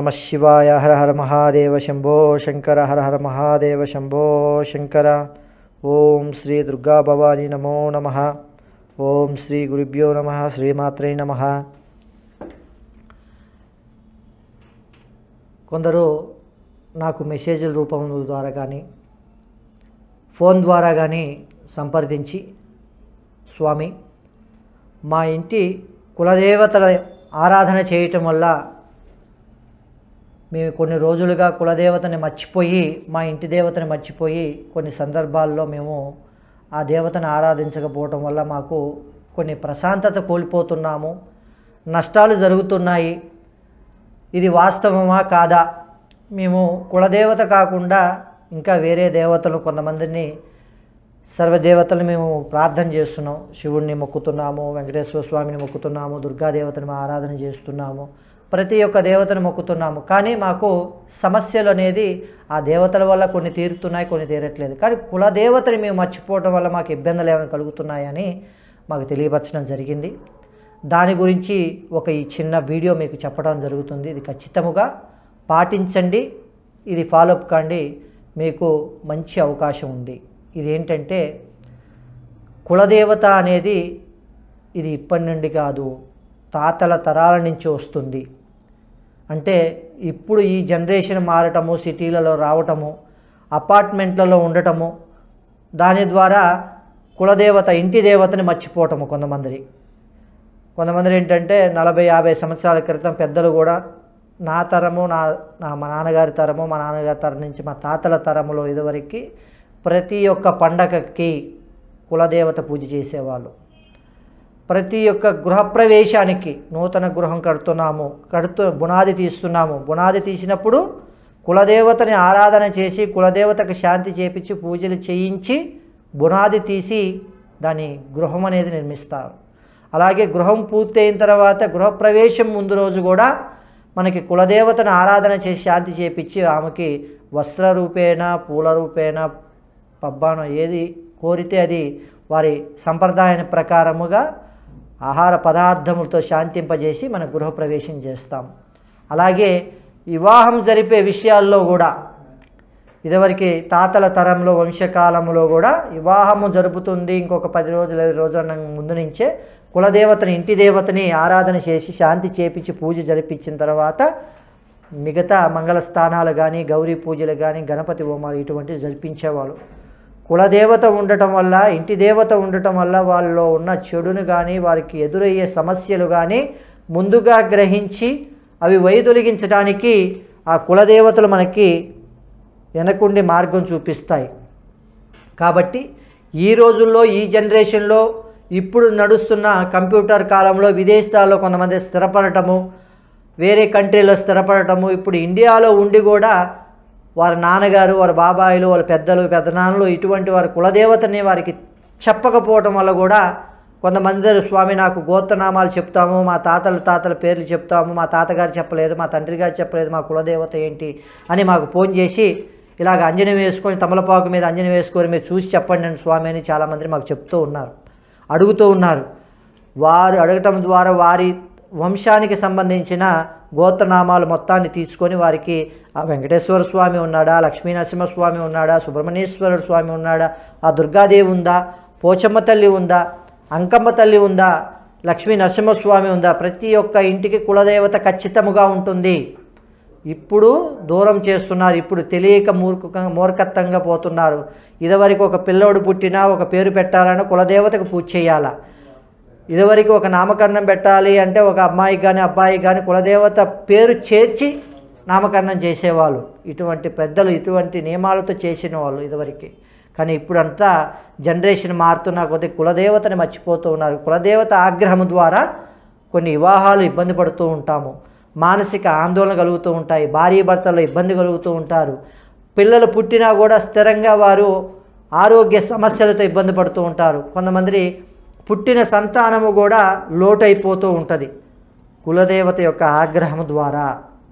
నమ శివాయ హర హర మహాదేవ శంభో శంకర హర హర మహాదేవ శంభో శంకర ఓం శ్రీ దుర్గా భవాని నమో నమ ఓం శ్రీ గురుభ్యో నమ శ్రీమాత్రే నమ కొందరు నాకు మెసేజ్ల రూపం ద్వారా కానీ ఫోన్ ద్వారా కానీ సంప్రదించి స్వామి మా ఇంటి కులదేవతల ఆరాధన చేయటం వల్ల మేము కొన్ని రోజులుగా కులదేవతని మర్చిపోయి మా ఇంటి దేవతని మర్చిపోయి కొన్ని సందర్భాల్లో మేము ఆ దేవతను ఆరాధించకపోవటం వల్ల మాకు కొన్ని ప్రశాంతత కోల్పోతున్నాము నష్టాలు జరుగుతున్నాయి ఇది వాస్తవమా కాదా మేము కులదేవత కాకుండా ఇంకా వేరే దేవతలు కొంతమందిని సర్వదేవతలు మేము ప్రార్థన చేస్తున్నాం శివుణ్ణి మొక్కుతున్నాము వెంకటేశ్వర స్వామిని మొక్కుతున్నాము దుర్గాదేవతని మేము ఆరాధన చేస్తున్నాము ప్రతి ఒక్క దేవతను మొక్కుతున్నాము కానీ మాకు సమస్యలు అనేది ఆ దేవతల వల్ల కొన్ని తీరుతున్నాయి కొన్ని తీరట్లేదు కానీ కులదేవతని మేము మర్చిపోవడం వల్ల మాకు ఇబ్బందులు ఏమైనా కలుగుతున్నాయని మాకు తెలియపరచడం జరిగింది దాని గురించి ఒక ఈ చిన్న వీడియో మీకు చెప్పడం జరుగుతుంది ఇది ఖచ్చితముగా పాటించండి ఇది ఫాలోఅప్ కాండి మీకు మంచి అవకాశం ఉంది ఇది ఏంటంటే కులదేవత అనేది ఇది ఇప్పటి నుండి కాదు తాతల తరాల నుంచి వస్తుంది అంటే ఇప్పుడు ఈ జనరేషన్ మారటము సిటీలలో రావటము అపార్ట్మెంట్లలో ఉండటము దాని ద్వారా కులదేవత ఇంటి దేవతని మర్చిపోవటము కొంతమంది కొంతమంది ఏంటంటే నలభై యాభై సంవత్సరాల క్రితం పెద్దలు కూడా నా తరము నా నా మా నాన్నగారి తరము మా నాన్నగారి తరం నుంచి మా తాతల తరములో ఇదివరకు ప్రతి ఒక్క పండగకి కులదేవత పూజ చేసేవాళ్ళు ప్రతి ఒక్క గృహప్రవేశానికి నూతన గృహం కడుతున్నాము కడుతూ బునాది తీస్తున్నాము బునాది తీసినప్పుడు కులదేవతని ఆరాధన చేసి కులదేవతకు శాంతి చేపించి పూజలు చేయించి బునాది తీసి దాని గృహం అనేది నిర్మిస్తారు అలాగే గృహం పూర్తయిన తర్వాత గృహప్రవేశం ముందు రోజు కూడా మనకి కులదేవతను ఆరాధన చేసి శాంతి చేపించి ఆమెకి వస్త్ర రూపేణ పూల రూపేణ పబ్బాన ఏది కోరితే అది వారి సంప్రదాయ ప్రకారముగా ఆహార పదార్థములతో శాంతింపజేసి మన గృహప్రవేశం చేస్తాం అలాగే వివాహం జరిపే విషయాల్లో కూడా ఇదివరకు తాతల తరంలో వంశకాలంలో కూడా వివాహము జరుపుతుంది ఇంకొక పది రోజుల ఇరవై రోజుల ముందు నుంచే కులదేవతని ఇంటి దేవతని ఆరాధన చేసి శాంతి చేపించి పూజ జరిపించిన తర్వాత మిగతా మంగళ స్థానాలు కానీ గౌరీ పూజలు కానీ గణపతి హోమాలు ఇటువంటివి జరిపించేవాళ్ళు కులదేవత ఉండటం వల్ల ఇంటి దేవత ఉండటం వల్ల వాళ్ళలో ఉన్న చెడును కానీ వారికి ఎదురయ్యే సమస్యలు కానీ ముందుగా గ్రహించి అవి వైదొలిగించడానికి ఆ కులదేవతలు మనకి వెనకుండి మార్గం చూపిస్తాయి కాబట్టి ఈ రోజుల్లో ఈ జనరేషన్లో ఇప్పుడు నడుస్తున్న కంప్యూటర్ కాలంలో విదేశాల్లో కొంతమంది స్థిరపడటము వేరే కంట్రీలో స్థిరపడటము ఇప్పుడు ఇండియాలో ఉండి కూడా వారి నాన్నగారు వారి బాబాయిలు వాళ్ళ పెద్దలు పెద్దనాన్నలు ఇటువంటి వారి కులదేవతని వారికి చెప్పకపోవటం వల్ల కూడా కొంతమంది స్వామి నాకు గోత్రనామాలు చెప్తాము మా తాతల తాతల పేర్లు చెప్తాము మా తాతగారు చెప్పలేదు మా తండ్రి గారు చెప్పలేదు మా కులదేవత ఏంటి అని మాకు ఫోన్ చేసి ఇలాగ అంజనం వేసుకొని తమలపాకు మీద అంజనం వేసుకొని మీరు చూసి చెప్పండి అని స్వామి అని చాలామంది మాకు చెప్తూ ఉన్నారు అడుగుతూ ఉన్నారు వారు అడగటం ద్వారా వారి వంశానికి సంబంధించిన గోత్రనామాలు మొత్తాన్ని తీసుకొని వారికి ఆ వెంకటేశ్వర స్వామి ఉన్నాడా లక్ష్మీ నరసింహస్వామి ఉన్నాడా సుబ్రహ్మణ్యేశ్వరుడు స్వామి ఉన్నాడా ఆ దుర్గాదేవి ఉందా పోచమ్మ తల్లి ఉందా అంకమ్మ తల్లి ఉందా లక్ష్మీ నరసింహస్వామి ఉందా ప్రతి ఒక్క ఇంటికి కులదేవత ఖచ్చితముగా ఉంటుంది ఇప్పుడు దూరం చేస్తున్నారు ఇప్పుడు తెలియక మూర్ఖ మూర్ఖత్వంగా పోతున్నారు ఇదివరకు ఒక పిల్లోడు పుట్టినా ఒక పేరు పెట్టాలని కులదేవతకు పూజ చేయాలా ఇదివరకు ఒక నామకరణం పెట్టాలి అంటే ఒక అమ్మాయికి కానీ అబ్బాయికి కానీ కులదేవత పేరు చేర్చి నామకరణం చేసేవాళ్ళు ఇటువంటి పెద్దలు ఇటువంటి నియమాలతో చేసిన వాళ్ళు ఇదివరకు కానీ ఇప్పుడంతా జనరేషన్ మారుతున్న కొద్ది కులదేవతని మర్చిపోతూ ఉన్నారు కులదేవత ఆగ్రహం ద్వారా కొన్ని వివాహాలు ఇబ్బంది పడుతూ ఉంటాము మానసిక ఆందోళన కలుగుతూ ఉంటాయి భార్య భర్తల్లో ఇబ్బంది కలుగుతూ ఉంటారు పిల్లలు పుట్టినా కూడా స్థిరంగా వారు ఆరోగ్య సమస్యలతో ఇబ్బంది పడుతూ ఉంటారు కొంతమంది పుట్టిన సంతానము కూడా లోటైపోతూ ఉంటుంది కులదేవత యొక్క ఆగ్రహం ద్వారా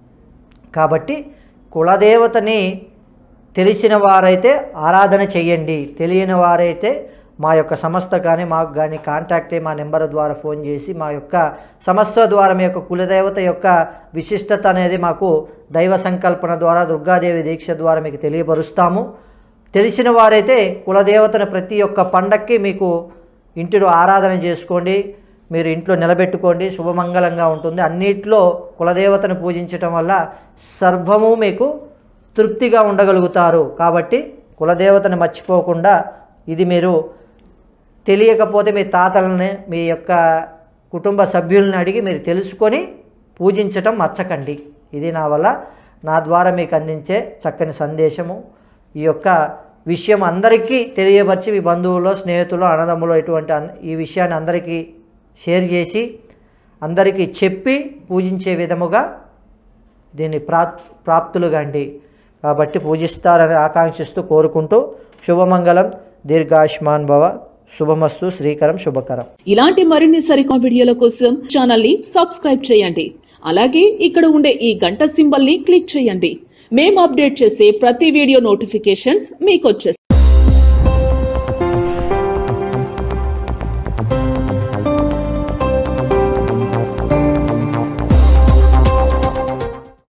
కాబట్టి కులదేవతని తెలిసిన వారైతే ఆరాధన చెయ్యండి తెలియని వారైతే మా యొక్క సంస్థ కానీ మాకు కానీ కాంటాక్ట్ అయ్యి మా నెంబర్ ద్వారా ఫోన్ చేసి మా యొక్క సంస్థ ద్వారా మీ యొక్క కులదేవత యొక్క విశిష్టత అనేది మాకు దైవ సంకల్పన ద్వారా దుర్గాదేవి దీక్ష ద్వారా మీకు తెలియపరుస్తాము తెలిసిన వారైతే కులదేవతను ప్రతి ఒక్క పండక్కి మీకు ఇంటిలో ఆరాధన చేసుకోండి మీరు ఇంట్లో నిలబెట్టుకోండి శుభమంగళంగా ఉంటుంది అన్నిట్లో కులదేవతను పూజించటం వల్ల సర్వము మీకు తృప్తిగా ఉండగలుగుతారు కాబట్టి కులదేవతను మర్చిపోకుండా ఇది మీరు తెలియకపోతే మీ తాతలని మీ యొక్క కుటుంబ సభ్యులను అడిగి మీరు తెలుసుకొని పూజించటం మర్చకండి ఇది నా వల్ల నా ద్వారా మీకు అందించే చక్కని సందేశము ఈ యొక్క విషయం అందరికీ తెలియపరిచి మీ బంధువులు స్నేహితులు అన్నదమ్ములు ఇటువంటి అన్- ఈ విషయాన్ని అందరికీ షేర్ చేసి అందరికీ చెప్పి పూజించే విధముగా దీన్ని ప్రా ప్రాప్తులుగాండి కాబట్టి పూజిస్తారని ఆకాంక్షిస్తూ కోరుకుంటూ శుభమంగళం దీర్ఘాయుష్మాన్ భవ శుభమస్తు శ్రీకరం శుభకరం ఇలాంటి మరిన్ని సరికొత్త వీడియోల కోసం ఛానల్ ని సబ్స్క్రైబ్ చేయండి అలాగే ఇక్కడ ఉండే ఈ గంట సింబల్ ని క్లిక్ చేయండి మేము అప్డేట్ చేసే ప్రతి వీడియో నోటిఫికేషన్స్ మీకు వచ్చేస్తాయి